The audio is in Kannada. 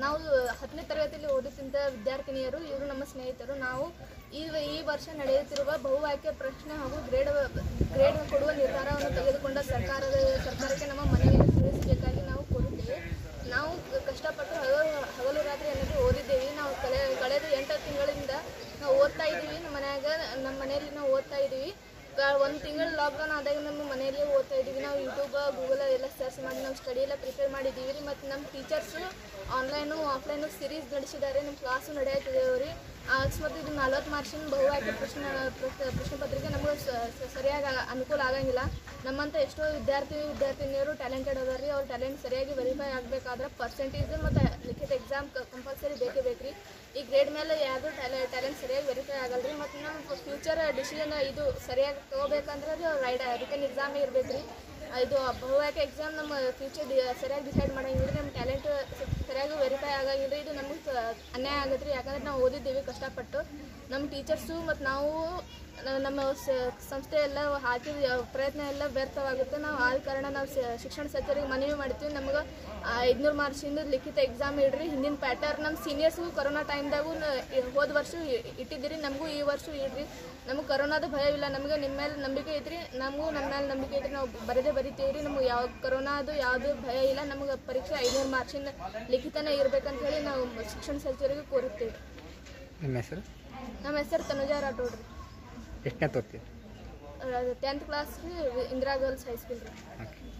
ನಾವು ಹತ್ತನೇ ತರಗತಿಯಲ್ಲಿ ಓದುತ್ತಿದ್ದ ವಿದ್ಯಾರ್ಥಿನಿಯರು ಇವರು ನಮ್ಮ ಸ್ನೇಹಿತರು ನಾವು ಈ ಈ ವರ್ಷ ನಡೆಯುತ್ತಿರುವ ಬಹು ಆಯ್ಕೆ ಪ್ರಶ್ನೆ ಹಾಗೂ ಗ್ರೇಡ್ ಗ್ರೇಡ್ ಕೊಡುವ ನಿರ್ಧಾರವನ್ನು ತೆಗೆದುಕೊಂಡ ಸರ್ಕಾರದ ಸರ್ಕಾರಕ್ಕೆ ನಮ್ಮ ಮನವಿಯನ್ನು ತಿಳಿಸಬೇಕಾಗಿ ನಾವು ಕೋರುತ್ತೇವೆ ನಾವು ಕಷ್ಟಪಟ್ಟು ಹಗಲು ಹಗಲು ರಾತ್ರಿ ಅನ್ನೋದು ಓದಿದ್ದೇವೆ ನಾವು ಕಳೆ ಕಳೆದ ಎಂಟು ತಿಂಗಳಿಂದ ನಾವು ಓದ್ತಾ ಇದ್ದೀವಿ ನಮ್ಮ ಮನ್ಯಾಗ ನಮ್ಮ ಮನೆಯಲ್ಲಿ ನಾವು ಓದ್ತಾ ಇದ್ದೀವಿ ಒಂದು ತಿಂಗಳು ಲಾಕ್ಡೌನ್ ಆದಾಗ ನಮ್ಮ ಮನೆಯಲ್ಲೇ ಓದ್ತಾ ಇದ್ದೀವಿ ನಾವು ಯೂಟ್ಯೂಬ್ ಗೂಗಲ್ ಎಲ್ಲ ಸರ್ಚ್ ಮಾಡಿ ನಾವು ಸ್ಟಡಿ ಎಲ್ಲ ಪ್ರಿಪೇರ್ ಮಾಡಿದ್ದೀವಿ ರೀ ಮತ್ತು ನಮ್ಮ ಟೀಚರ್ಸು ಆನ್ಲೈನು ಆಫ್ಲೈನು ಸಿರೀಸ್ ನಡೆಸಿದ್ದಾರೆ ನಮ್ಮ ಕ್ಲಾಸು ನಡೆಯುತ್ತಿದ್ದೇವೆ ರೀ ಅಕಸ್ಮಾತ್ ಇದು ನಲ್ವತ್ತು ಮಾರ್ಕ್ಸಿನ ಬಹು ಆಯ್ಕೆ ಪ್ರಶ್ನೆ ಪ್ರಶ್ನೆ ಪ್ರಶ್ನೆ ಪತ್ರಿಕೆ ನಮಗೆ ಸ- ಸ- ಸರಿಯಾಗಿ ಆಗ- ಅನುಕೂಲ ಆಗಂಗಿಲ್ಲ ನಮ್ಮಂಥ ಎಷ್ಟೋ ವಿದ್ಯಾರ್ಥಿ ವಿದ್ಯಾರ್ಥಿನಿಯರು ಟ್ಯಾಲೆಂಟೆಡ್ ಅದಾರ ರೀ ಅವ್ರ ಟ್ಯಾಲೆಂಟ್ ಸರಿಯಾಗಿ ವೆರಿಫೈ ಆಗಬೇಕಾದ್ರೆ ಪರ್ಸೆಂಟೇಜ್ ಮತ್ತು ಲಿಖಿತ ಎಕ್ಸಾಮ್ ಕಂಪಲ್ಸರಿ ಬೇಕೇ ಬೇಕು ರೀ ಈ ಗ್ರೇಡ್ ಮೇಲೆ ಯಾವುದು ಟ್ಯಾಲೆ ಟ್ಯಾಲೆಂಟ್ ಸರಿಯಾಗಿ ವೆರಿಫೈ ಆಗಲ್ಲ ರೀ ಮತ್ತು ನಮ್ಮ ಫ್ಯೂಚರ್ ಡಿಸಿಷನ್ ಇದು ಸರಿಯಾಗಿ ತೊಗೋಬೇಕಂದ್ರೆ ಅದು ರೈಡ್ ರಿಟರ್ನ್ ಎಕ್ಸಾಮೇ ಇರ್ಬೇಕು ರೀ ಇದು ಬಹುವಾಯ್ಕೆ ಎಕ್ಸಾಮ್ ನಮ್ಮ ಫ್ಯೂಚರ್ ಸರಿಯಾಗಿ ಡಿಸೈಡ್ ಮಾಡಂಗಿಲ್ಲ ನಮ್ಮ ಟ್ಯಾಲೆಂಟ್ ಸರಿಯಾಗಿ ವೆರಿಫೈ ಆಗಂಗಿಲ್ಲ ಇದು ನಮಗೆ ಅನ್ಯಾಯ ಆಗತ್ತೆ ರೀ ಯಾಕಂದ್ರೆ ನಾವು ಓದಿದ್ದೀವಿ ಕಷ್ಟಪಟ್ಟು ನಮ್ಮ ಟೀಚರ್ಸು ಮತ್ತು ನಾವು ನ- ನಮ್ಮ ಸ- ಸಂಸ್ಥೆ ಎಲ್ಲ ಹಾಕಿದ ಪ್ರಯತ್ನ ಎಲ್ಲ ವ್ಯರ್ಥವಾಗುತ್ತೆ ನಾವು ಆದ ಕಾರಣ ನಾವು ಸ- ಶಿಕ್ಷಣ ಸಚಿವರಿಗೆ ಮನವಿ ಮಾಡ್ತೀವಿ ನಮ್ಗೆ ಐದುನೂರು ಮಾರ್ಕ್ಸಿಂದ ಲಿಖಿತ ಎಕ್ಸಾಮ್ ಇಡ್ರಿ ಹಿಂದಿನ ಪ್ಯಾಟರ್ನ್ ನಮ್ಮ ಸೀನಿಯರ್ಸ್ಗೂ ಕೊರೋನಾ ಟೈಮ್ದಾಗೂ ಹೋದ ವರ್ಷ ಇ- ಇಟ್ಟಿದ್ದೀರಿ ನಮಗೂ ಈ ವರ್ಷ ಇಡ್ರಿ ನಮಗೆ ಕೊರೋನಾದ ಭಯವಿಲ್ಲ ನಮಗೆ ನಿಮ್ಮ ಮೇಲೆ ನಂಬಿಕೆ ಐತ್ರಿ ನಮಗೂ ನಮ್ಮ ಮೇಲೆ ನಂಬಿಕೆ ಐತ್ರಿ ನಾವು ಬರದೇ ಬರಿತೀವಿ ರೀ ನಮಗೆ ಯಾವ ಕೊರೋನಾದು ಯಾವುದು ಭಯ ಇಲ್ಲ ನಮಗೆ ಪರೀಕ್ಷೆ ಐನೂರು ಮಾರ್ಕ್ಸಿನ ಲಿಖಿತನೇ ಇರ್ಬೇಕಂತ ಹೇಳಿ ನಾವು ಶಿಕ್ಷಣ ಸಚಿವರಿಗೆ ಕೋರುತ್ತೇವೆ ನಿಮ್ಮ ಹೆಸರು ನಮ್ಮ ಹೆಸರು ತನುಜಾ ರಾಠೋಡ್ ರೀ ಎಷ್ಟನೇ ತೋರ್ತೀವಿ ಟೆಂತ್ ಕ್ಲಾಸ್ ರೀ ಇಂದಿರಾ ಗರ್ಲ್ಸ್ ಹೈಸ್ಕೂಲ್ ರೀ ಓಕೆ